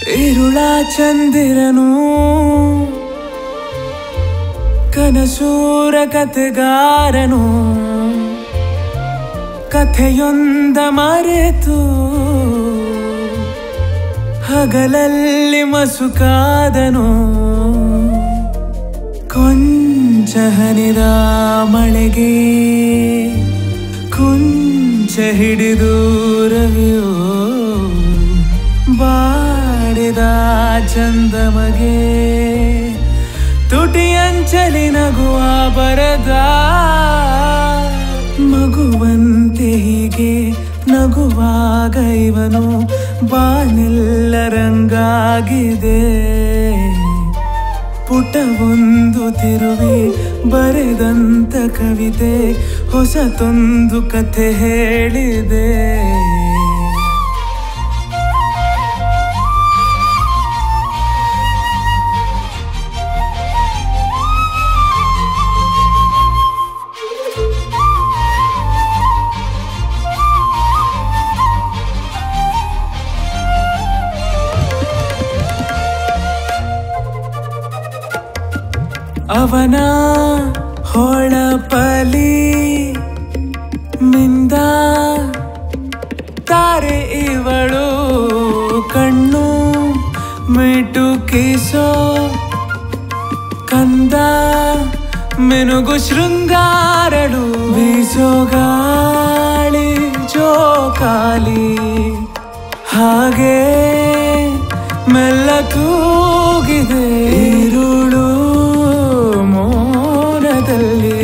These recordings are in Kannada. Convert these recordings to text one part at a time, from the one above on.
ಇರುಳ ಚಂದಿರನು ಕನಸೂರ ಕತೆಗಾರನು ಕಥೆಯೊಂದ ಮರೆತು ಹಗಲಲ್ಲಿ ಮಸುಕಾದನು ಕೊಂಚ ಹನಿದ ಮಳೆಗೆ ಕುಂಚ ಹಿಡಿದು ರವಿಯೋ ಬಾಡಿದ ಚಂದಮಗೆ ತುಟಿಯಂಚಲಿ ನಗುವ ಬರದ ಮಗುವಂತೆ ಹೀಗೆ ನಗುವಾಗ ಇವನು ಬಾನೆಲ್ಲ ರಂಗಾಗಿದೆ ಪುಟವೊಂದು ತಿರುವಿ ಬರೆದಂತ ಕವಿತೆ ಹೊಸತೊಂದು ಕಥೆ ಹೇಳಿದೆ ಅವನ ಹೊಳಪಲಿ ಮಿಂದ ತಾರೆ ಇವಳು ಕಣ್ಣು ಮಿಟುಕಿಸೋ ಕಂದ ಮೆನುಗು ಶೃಂಗಾರಳು ಬೀಸೋ ಗಾಳಿ ಜೋಕಾಲಿ ಹಾಗೆ ಮೆಲ್ಲ ತೂಗಿದೆ ಈರುಳು ಮೋನದಲ್ಲಿ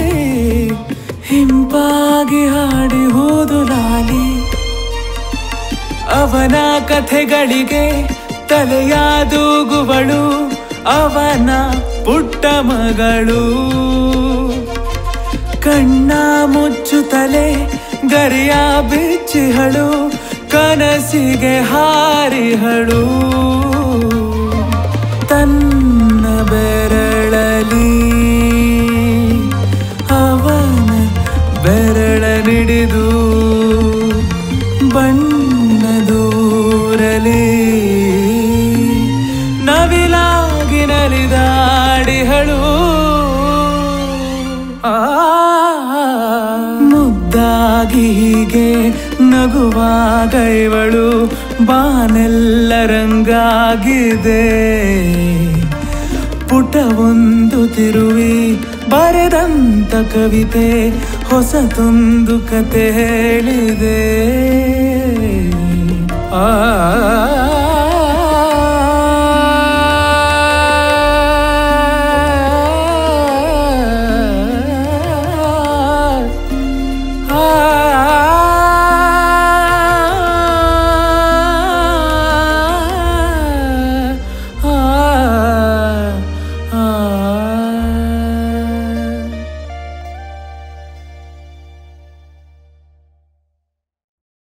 ಹಿಂಪಾಗಿ ಹಾಡಿ ಹೋದು ಲಾಲಿ ಅವನ ಕಥೆಗಳಿಗೆ ತಲೆಯಾದೂಗುವಳು ಅವನ ಪುಟ್ಟ ಮಗಳು ಕಣ್ಣ ಮುಚ್ಚುತ್ತಲೆ ಗರಿಯ ಬಿಚ್ಚಿಹಳು ಕನಸಿಗೆ ಹಾರಿಹಳು ತನ್ನ ಬೆರಳಲಿ ಅವನ ಬೆರಳ ನಿಡಿದು ಬಣ್ಣದೂರಲಿ ನವಿಲಾಗಿ ನಲಿದಾಡಿಹಳು ಆ ಮುದ್ದಾಗಿ ಹೀಗೆ ನಗುವಾಗ ಇವಳು ಬಾನೆಲ್ಲ ರಂಗಾಗಿದೆ ಪುಟವೊಂದು ತಿರುವಿ ಬರೆದಂತ ಕವಿತೆ ಹೊಸತೊಂದು ಕತೆ ಹೇಳಿದೆ ಆ